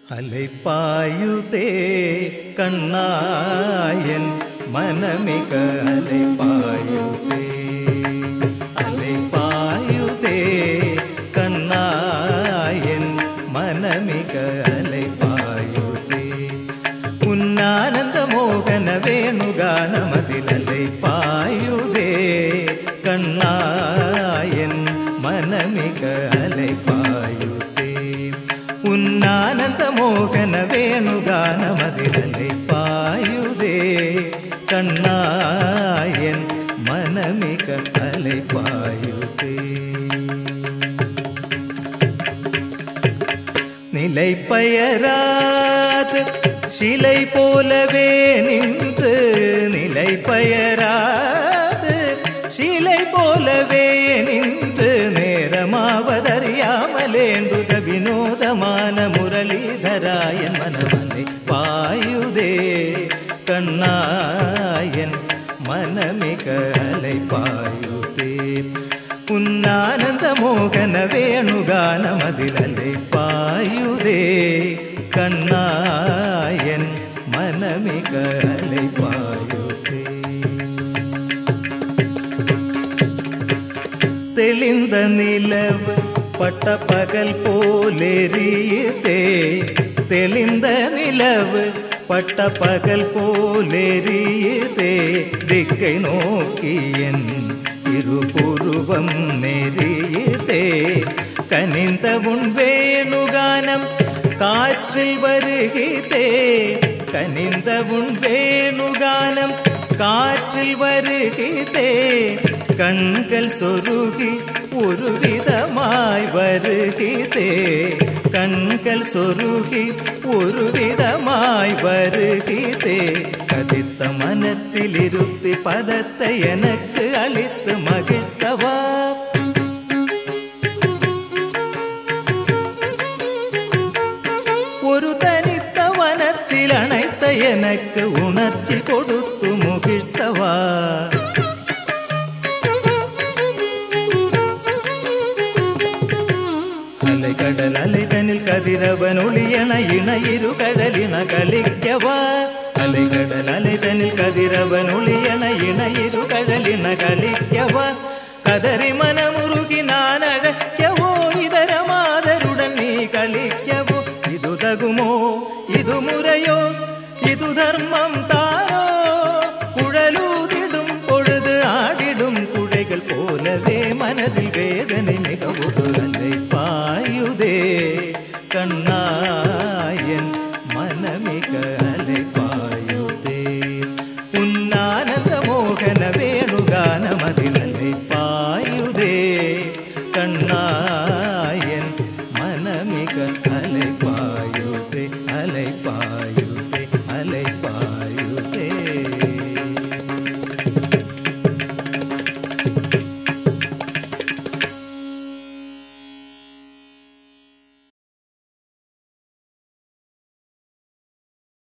அலைப்பாயுதே கண்ணாயன் மனமிக அலைப்பாயுதே அலைப்பாயுதே கண்ணாயன் மனமிக அலைப்பாயுதே உன்னானந்த மோகன வேணுகானமதில் அலைப்பாயுதே கண்ணாயன் மனமிக அலைப்பாயுதே உன்னானந்த மோகன வேணுகானமதிரலை பாயுதே கண்ணாயன் மனமிக அலை பாயுதே நிலை பெயராது சிலை போலவே நின்று நிலை பெயராது சிலை போலவே நின்று நேரமாவதறியாமலேண்டுக வினோதமான முரளிதராயன் மனமலை பாயுதே கண்ணாயன் மனமிக அலை பாயுதே உன்னானந்த மோகன வேணுகானமதிலலை பாயுதே கண்ணாயன் மனமிக அலை பாயுதே தெளிந்த நிலவு பட்ட பகல் போலெறியுதே தெளிந்த நிலவு பட்ட பகல் போலெறியுதே திக்கை நோக்கி என் இருபுருவம் நெறியுதே கனிந்த உன் வேணுகானம் காற்றில் வருகிறதே கனிந்த உன் வேணுகானம் காற்றில் வருகிறதே கண்கள் சொருகி ஒரு விதமாய் வருகிறதே கண்கள் சொருகி ஒரு விதமாய் வருகிறதே கதித்த மனத்தில் இருத்தி பதத்தை எனக்கு அளித்து மகிழ்த்தவா ஒரு தனித்த வனத்தில் அணைத்த எனக்கு உணர்ச்சி கொடுத்து முகிழ்த்தவா அலை கடல் அலைதனில் கதிரவன் ஒளியன இண இரு கடலின கழிக்கவா அலை கடல் அலைதனில் கதிரவன் ஒளியன இண இரு கடலின கழிக்கவா கதறி மனமுருகி நான் அழைக்கவோ இதர மாதருடன் நீ கழிக்கவோ இது தகுமோ இது முறையோ இது தர்மம் தாரோ குழலூதிடும் பொழுது ஆடிடும் குழைகள் போலவே மனதில் வேதனை மிக ஒரு அலை பாயுதே கண்ணாயன்